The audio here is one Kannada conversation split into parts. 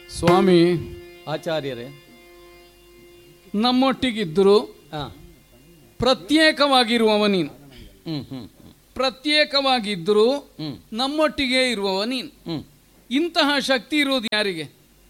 ಸ್ವಾಮಿ ಆಚಾರ್ಯರೇ ನಮ್ಮೊಟ್ಟಿಗಿದ್ದರು ಹಾ ಪ್ರತ್ಯೇಕವಾಗಿರುವವ ನೀನು ಹ್ಮ್ ಹ್ಮ್ ಪ್ರತ್ಯೇಕವಾಗಿದ್ದರೂ ಹ್ಮ್ ನಮ್ಮೊಟ್ಟಿಗೆ ಇರುವವ ನೀನು ಹ್ಮ್ ಇಂತಹ ಶಕ್ತಿ ಇರುವುದು ಯಾರಿಗೆ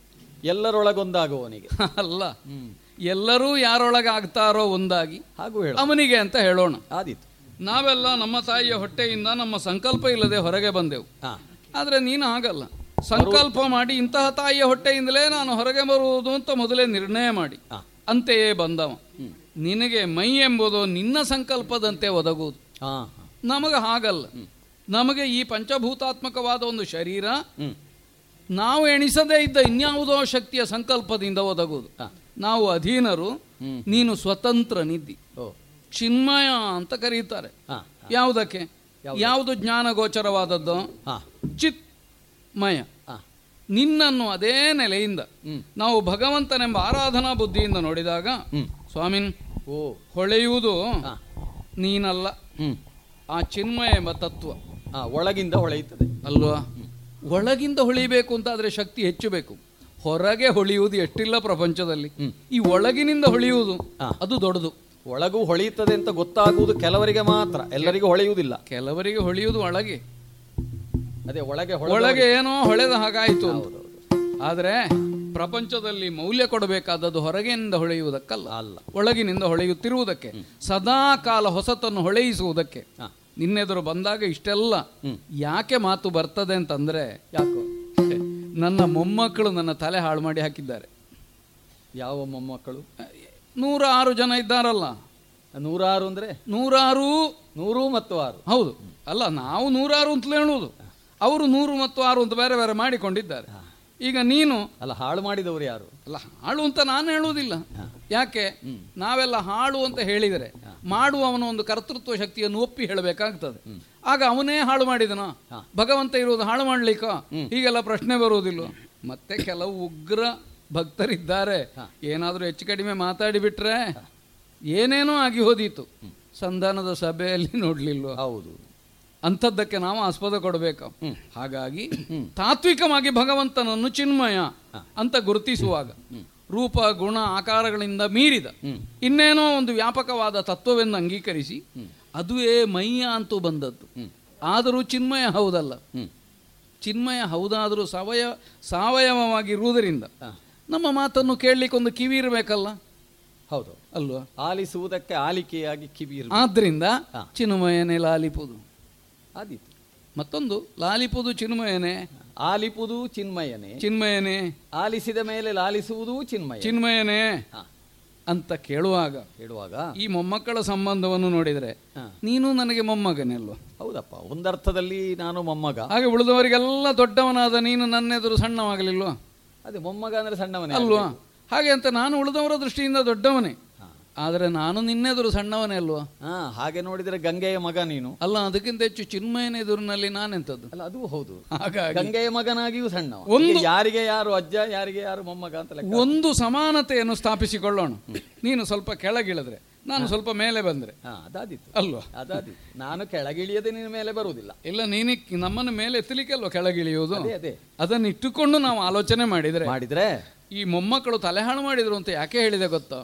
ಎಲ್ಲರೊಳಗೊಂದಾಗುವವನಿಗೆ ಅಲ್ಲ ಹ್ಮ್ ಎಲ್ಲರೂ ಯಾರೊಳಗೆ ಆಗ್ತಾರೋ ಒಂದಾಗಿ ಹಾಗೂ ಹೇಳ ಅವನಿಗೆ ಅಂತ ಹೇಳೋಣ ಆದೀತು ನಾವೆಲ್ಲ ನಮ್ಮ ತಾಯಿಯ ಹೊಟ್ಟೆಯಿಂದ ನಮ್ಮ ಸಂಕಲ್ಪ ಇಲ್ಲದೆ ಹೊರಗೆ ಬಂದೆವು ಹಾ ಆದರೆ ನೀನು ಹಾಗಲ್ಲ ಸಂಕಲ್ಪ ಮಾಡಿ ಇಂತಹ ತಾಯಿಯ ಹೊಟ್ಟೆಯಿಂದಲೇ ನಾನು ಹೊರಗೆ ಬರುವುದು ಅಂತ ಮೊದಲೇ ನಿರ್ಣಯ ಮಾಡಿ ಹಾ ಅಂತೆಯೇ ಬಂದವ ಹ್ಮ್ ನಿನಗೆ ಮೈ ಎಂಬುದು ನಿನ್ನ ಸಂಕಲ್ಪದಂತೆ ಒದಗುವುದು ಹಾ ಹಾ ನಮಗೆ ಹಾಗಲ್ಲ ನಮಗೆ ಈ ಪಂಚಭೂತಾತ್ಮಕವಾದ ಒಂದು ಶರೀರ ಹ್ಮ್ ನಾವು ಎಣಿಸದೇ ಇದ್ದ ಇನ್ಯಾವುದೋ ಶಕ್ತಿಯ ಸಂಕಲ್ಪದಿಂದ ಒದಗುವುದು ಹಾ ನಾವು ಅಧೀನರು ಹ್ಮ್ ನೀನು ಸ್ವತಂತ್ರ ನಿದ್ದಿ ಓ ಚಿನ್ಮಯ ಅಂತ ಕರೀತಾರೆ ಹಾ ಯಾವುದಕ್ಕೆ ಯಾವುದು ಜ್ಞಾನ ಗೋಚರವಾದದ್ದು ಹಾ ಚಿತ್ಮಯ ಹಾ ನಿನ್ನನ್ನು ಅದೇ ನೆಲೆಯಿಂದ ಹ್ಮ್ ನಾವು ಭಗವಂತನೆಂಬ ಆರಾಧನಾ ಬುದ್ಧಿಯಿಂದ ನೋಡಿದಾಗ ಹ್ಮ್ ಸ್ವಾಮಿನ್ ಓ ಹೊಳೆಯುವುದು ಹಾ ನೀನಲ್ಲ ಹ್ಮ್ ಆ ಚಿನ್ಮಯ ಎಂಬ ತತ್ವ ಹಾ ಒಳಗಿಂದ ಹೊಳೆಯುತ್ತದೆ ಅಲ್ವಾ ಒಳಗಿಂದ ಹೊಳಿಬೇಕು ಅಂತ ಆದ್ರೆ ಶಕ್ತಿ ಹೆಚ್ಚು ಬೇಕು ಹೊರಗೆ ಹೊಳೆಯುವುದು ಎಷ್ಟಿಲ್ಲ ಪ್ರಪಂಚದಲ್ಲಿ ಹ್ಮ್. ಈ ಒಳಗಿನಿಂದ ಹೊಳೆಯುವುದು ಹಾ. ಅದು ದೊಡ್ಡದು ಒಳಗೂ ಹೊಳೆಯುತ್ತದೆ ಅಂತ ಗೊತ್ತಾಗುವುದು ಕೆಲವರಿಗೆ ಮಾತ್ರ ಎಲ್ಲರಿಗೂ ಹೊಳೆಯುವುದಿಲ್ಲ ಕೆಲವರಿಗೆ ಹೊಳೆಯುವುದು ಒಳಗೆ ಅದೇ ಒಳಗೆ ಹೊಳೆ ಒಳಗೆ ಏನೋ ಹೊಳೆದ ಹಾಗಾಯಿತು ಅಂತ ಹೌದೌದು. ಆದರೆ ಪ್ರಪಂಚದಲ್ಲಿ ಮೌಲ್ಯ ಕೊಡಬೇಕಾದದ್ದು ಹೊರಗಿನಿಂದ ಹೊಳೆಯುವುದಕ್ಕಲ್ಲ ಅಲ್ಲ ಒಳಗಿನಿಂದ ಹೊಳೆಯುತ್ತಿರುವುದಕ್ಕೆ ಸದಾ ಕಾಲ ಹೊಸತನ್ನು ಹೊಳೆಯಿಸುವುದಕ್ಕೆ ಹಾ ನಿನ್ನೆದುರು ಬಂದಾಗ ಇಷ್ಟೆಲ್ಲ ಹ್ಮ್. ಯಾಕೆ ಮಾತು ಬರ್ತದೆ ಅಂತಂದ್ರೆ ಯಾಕೋ ನನ್ನ ಮೊಮ್ಮಕ್ಕಳು ನನ್ನ ತಲೆ ಹಾಳು ಮಾಡಿ ಹಾಕಿದ್ದಾರೆ ಯಾವ ಮೊಮ್ಮಕ್ಕಳು ನೂರ ಆರು ಜನ ಇದ್ದಾರಲ್ಲ ನೂರಾರು ಅಂದ್ರೆ ನೂರಾರು ನೂರು ಮತ್ತು ಆರು ಹೌದು ಅಲ್ಲ ನಾವು ನೂರಾರು ಅಂತಲೇ ಹೇಳುವುದು ಅವರು ನೂರು ಮತ್ತು ಆರು ಅಂತ ಬೇರೆ ಬೇರೆ ಮಾಡಿಕೊಂಡಿದ್ದಾರೆ ಈಗ ನೀನು ಅಲ್ಲ ಹಾಳು ಮಾಡಿದವರು ಯಾರು ಅಲ್ಲ ಹಾಳು ಅಂತ ನಾನು ಹೇಳುವುದಿಲ್ಲ ಯಾಕೆ ನಾವೆಲ್ಲ ಹಾಳು ಅಂತ ಹೇಳಿದರೆ ಮಾಡುವವನ ಒಂದು ಕರ್ತೃತ್ವ ಶಕ್ತಿಯನ್ನು ಒಪ್ಪಿ ಹೇಳಬೇಕಾಗ್ತದೆ ಆಗ ಅವನೇ ಹಾಳು ಮಾಡಿದನ ಭಗವಂತ ಇರುವುದು ಹಾಳು ಮಾಡ್ಲಿಕ್ಕ ಹೀಗೆಲ್ಲ ಪ್ರಶ್ನೆ ಬರುವುದಿಲ್ಲ ಮತ್ತೆ ಕೆಲವು ಉಗ್ರ ಭಕ್ತರಿದ್ದಾರೆ ಏನಾದರೂ ಹೆಚ್ಚು ಕಡಿಮೆ ಮಾತಾಡಿಬಿಟ್ರೆ ಏನೇನೋ ಆಗಿ ಹೋದೀತು ಸಂಧಾನದ ಸಭೆಯಲ್ಲಿ ನೋಡ್ಲಿಲ್ವ ಹೌದು ಅಂಥದ್ದಕ್ಕೆ ನಾವು ಆಸ್ಪದ ಕೊಡಬೇಕು ಹಾಗಾಗಿ ತಾತ್ವಿಕವಾಗಿ ಭಗವಂತನನ್ನು ಚಿನ್ಮಯ ಅಂತ ಗುರುತಿಸುವಾಗ ರೂಪ ಗುಣ ಆಕಾರಗಳಿಂದ ಮೀರಿದ ಇನ್ನೇನೋ ಒಂದು ವ್ಯಾಪಕವಾದ ತತ್ವವೆಂದು ಅಂಗೀಕರಿಸಿ ಅದುವೇ ಮೈಯ ಅಂತೂ ಬಂದದ್ದು ಆದರೂ ಚಿನ್ಮಯ ಹೌದಲ್ಲ ಹ್ಮ್ ಚಿನ್ಮಯ ಹೌದಾದರೂ ಸಾವಯ ಸಾವಯವವಾಗಿರುವುದರಿಂದ ನಮ್ಮ ಮಾತನ್ನು ಕೇಳಲಿಕ್ಕೆ ಒಂದು ಕಿವಿ ಇರಬೇಕಲ್ಲ ಹೌದು ಅಲ್ವಾ ಆಲಿಸುವುದಕ್ಕೆ ಆಲಿಕೆಯಾಗಿ ಕಿವಿ ಇರು ಆದ್ರಿಂದ ಚಿನ್ಮಯನೇ ಲಾಲಿಪುದು ಆದೀತು ಮತ್ತೊಂದು ಲಾಲಿಪುದು ಚಿನ್ಮಯನೇ ಆಲಿಪುದು ಚಿನ್ಮಯನೇ ಚಿನ್ಮಯನೇ ಆಲಿಸಿದ ಮೇಲೆ ಲಾಲಿಸುವುದೂ ಚಿನ್ಮಯ ಚಿನ್ಮಯನೇ ಹಾ. ಅಂತ ಕೇಳುವಾಗ ಹೇಳುವಾಗ ಈ ಮೊಮ್ಮಕ್ಕಳ ಸಂಬಂಧವನ್ನು ನೋಡಿದರೆ ಹಾ. ನೀನು ನನಗೆ ಮೊಮ್ಮಗನೇ ಅಲ್ವಾ ಹೌದಪ್ಪ ಒಂದರ್ಥದಲ್ಲಿ ನಾನು ಮೊಮ್ಮಗ ಹಾಗೆ ಉಳಿದವರಿಗೆಲ್ಲ ದೊಡ್ಡವನಾದ ನೀನು ನನ್ನೆದುರು ಸಣ್ಣವಾಗಲಿಲ್ವಾ ಅದೇ ಮೊಮ್ಮಗ ಅಂದ್ರೆ ಸಣ್ಣವನೇ ಅಲ್ವಾ ಹಾಗೆ ಅಂತ ನಾನು ಉಳಿದವರ ದೃಷ್ಟಿಯಿಂದ ದೊಡ್ಡವನೇ ಆದರೆ ನಾನು ನಿನ್ನೆದುರು ಸಣ್ಣವನೇ ಅಲ್ವಾ ಹಾ ಹಾಗೆ ನೋಡಿದರೆ ಗಂಗೆಯ ಮಗ ನೀನು ಅಲ್ಲ ಅದಕ್ಕಿಂತ ಹೆಚ್ಚು ಚಿನ್ಮಯನ ಎದುರಿನಲ್ಲಿ ನಾನೆಂಥದ್ದು ಅಲ್ಲ ಅದು ಹೌದು ಹಾಗಾಗಿ ಗಂಗೆಯ ಮಗನಾಗಿಯೂ ಸಣ್ಣ ಒಂದು- ಯಾರಿಗೆ ಯಾರು ಅಜ್ಜ ಯಾರಿಗೆ ಯಾರು ಮೊಮ್ಮಗ ಅಂತ ಲೆಕ್ಕ ಒಂದು ಸಮಾನತೆಯನ್ನು ಸ್ಥಾಪಿಸಿಕೊಳ್ಳೋಣ ನೀನು ಸ್ವಲ್ಪ ಕೆಳಗಿಳಿದ್ರೆ ನಾನು ಸ್ವಲ್ಪ ಮೇಲೆ ಬಂದ್ರೆ ಹಾ ಅದಾದಿತ್ತು ಅಲ್ವಾ ಅದಾದಿತ್ತು ನಾನು ಕೆಳಗಿಳಿಯದೆ ನಿನ್ನ ಮೇಲೆ ಬರುವುದಿಲ್ಲ ಇಲ್ಲ ನೀನು ನಮ್ಮನ್ನು ಮೇಲೆ ಎತ್ತಲಿಕ್ಕೆ ಅಲ್ವಾ ಕೆಳಗಿಳಿಯೋದು ಅದೇ ಅದೇ ಅದನ್ನು ಇಟ್ಟುಕೊಂಡು ನಾವು ಆಲೋಚನೆ ಮಾಡಿದರೆ ಮಾಡಿದ್ರೆ ಈ ಮೊಮ್ಮಕ್ಕಳು ತಲೆಹಾಳು ಮಾಡಿದ್ರು ಅಂತ ಯಾಕೆ ಹೇಳಿದೆ ಗೊತ್ತಾ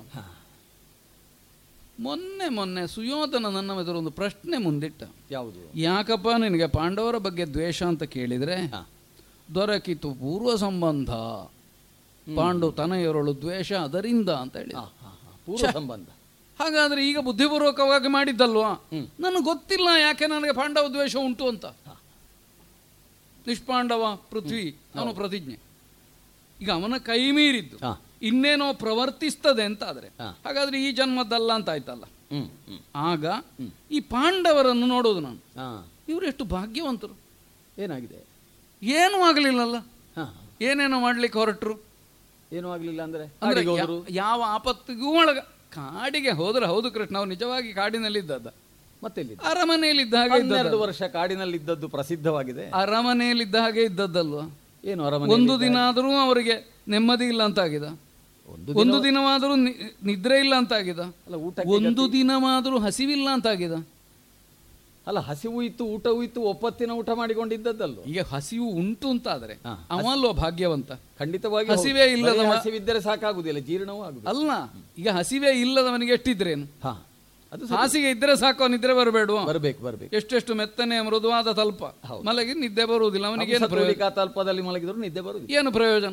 ಮೊನ್ನೆ ಮೊನ್ನೆ ಸುಯೋಧನ ನನ್ನ ಎದುರು ಒಂದು ಪ್ರಶ್ನೆ ಮುಂದಿಟ್ಟ ಯಾವುದು ಯಾಕಪ್ಪ ನಿನಗೆ ಪಾಂಡವರ ಬಗ್ಗೆ ದ್ವೇಷ ಅಂತ ಕೇಳಿದ್ರೆ ಹಾ. ದೊರಕಿತು ಪೂರ್ವ ಸಂಬಂಧ ಪಾಂಡು ತನಯರಳು ದ್ವೇಷ ಅದರಿಂದ ಅಂತ ಹೇಳಿ ಹಾ, ಹಾ, ಹಾ. ಪೂರ್ವ ಸಂಬಂಧ ಹಾಗಾದ್ರೆ ಈಗ ಬುದ್ಧಿಪೂರ್ವಕವಾಗಿ ಮಾಡಿದ್ದಲ್ವಾ ನನಗೆ ಗೊತ್ತಿಲ್ಲ ಯಾಕೆ ನನಗೆ ಪಾಂಡವ ದ್ವೇಷ ಉಂಟು ಅಂತ ನಿಷ್ಪಾಂಡವ ಪೃಥ್ವಿ ಅವನು ಪ್ರತಿಜ್ಞೆ ಈಗ ಅವನ ಕೈ ಮೀರಿದ್ದು ಹಾ. ಇನ್ನೇನೋ ಪ್ರವರ್ತಿಸ್ತದೆ ಅಂತ ಆದ್ರೆ ಹಾ. ಹಾಗಾದ್ರೆ ಈ ಜನ್ಮದ್ದಲ್ಲ ಅಂತ ಆಯ್ತಲ್ಲ ಹ್ಮ್ ಹ್ಮ್ ಆಗ ಈ ಪಾಂಡವರನ್ನು ನೋಡೋದು ನಾನು ಹಾ ಇವರು ಎಷ್ಟು ಭಾಗ್ಯವಂತರು ಏನಾಗಿದೆ ಏನೂ ಆಗಲಿಲ್ಲಲ್ಲ ಹಾ ಏನೇನೋ ಮಾಡ್ಲಿಕ್ಕೆ ಹೊರಟರು ಏನೂ ಆಗ್ಲಿಲ್ಲ ಅಂದ್ರೆ ಅಂದ್ರೆ ಕಾಡಿಗೆ ಹೋದ್ರು ಯಾ- ಯಾವ ಆಪತ್ತಿಗೂ ಒಳಗ ಕಾಡಿಗೆ ಹೋದ್ರೆ ಹೌದು ಕೃಷ್ಣ ಅವ್ರು ನಿಜವಾಗಿ ಕಾಡಿನಲ್ಲಿದ್ದದ ಮತ್ತೆಲ್ಲಿ ಅರಮನೆಯಲ್ಲಿದ್ದ ಹಾಗೆ ಇದ್ದದ್ದು ಹನ್ನೆರಡು ವರ್ಷ ಕಾಡಿನಲ್ಲಿದ್ದದ್ದು ಪ್ರಸಿದ್ಧವಾಗಿದೆ ಅರಮನೆಯಲ್ಲಿದ್ದ ಹಾಗೆ ಇದ್ದದ್ದಲ್ವಾ ಏನು ಅರಮನೆ ಒಂದು ದಿನ ಆದರೂ ಅವರಿಗೆ ನೆಮ್ಮದಿ ಇಲ್ಲ ಅಂತ ಆಗಿದ ಒಂದು ಒಂದು ದಿನವಾದರೂ ನಿ- ನಿದ್ರೆ ಇಲ್ಲ ಅಂತ ಆಗಿದ ಅಲ್ಲ ಊಟ ಒಂದು ದಿನವಾದರೂ ಹಸಿವಿಲ್ಲ ಅಂತ ಆಗಿದ ಅಲ್ಲ ಹಸಿವು ಇತ್ತು ಊಟವೂ ಇತ್ತು ಒಪ್ಪತ್ತಿನ ಊಟ ಮಾಡಿಕೊಂಡಿದ್ದದ್ದಲ್ವ ಈಗ ಹಸಿವು ಉಂಟು ಅಂತಾದ್ರೆ ಹಾ. ಅವಲ್ಲೋ ಭಾಗ್ಯವಂತ ಖಂಡಿತವಾಗಿ ಹಸಿವೇ ಹೌದು. ಇಲ್ಲದ ಬರೀ ಮ- ಹಸಿವಿದ್ದರೆ ಸಾಕಾಗುದಿಲ್ಲ ಜೀರ್ಣವೂ ಆಗುದು ಅಲ್ಲ ಈಗ ಹಸಿವೆ ಇಲ್ಲದವನಿಗೆ ಎಷ್ಟಿದ್ರೇನು ಹಾ ಅದು ಹಾಸಿಗೆ ಇದ್ರೆ ಸಾಕು ನಿದ್ರೆ ಬರಬೇಡುವ ಬರ್ಬೇಕು ಬರ್ಬೇಕು ಎಷ್ಟೆಷ್ಟು ಮೆತ್ತನೆ ಮೃದುವಾದ ತಲ್ಪ ಮಲಗಿ ನಿದ್ದೆ ಬರುವುದಿಲ್ಲ ಅವನಿಗೆ ಏನು ಪ್ರಯೋಜನ ಸತ್ವಲಿಕ ತಲ್ಪದಲ್ಲಿ ಮಲಗಿದ್ರು ನಿದ್ದೆ ಬರುದು ಏನು ಪ್ರಯೋಜನ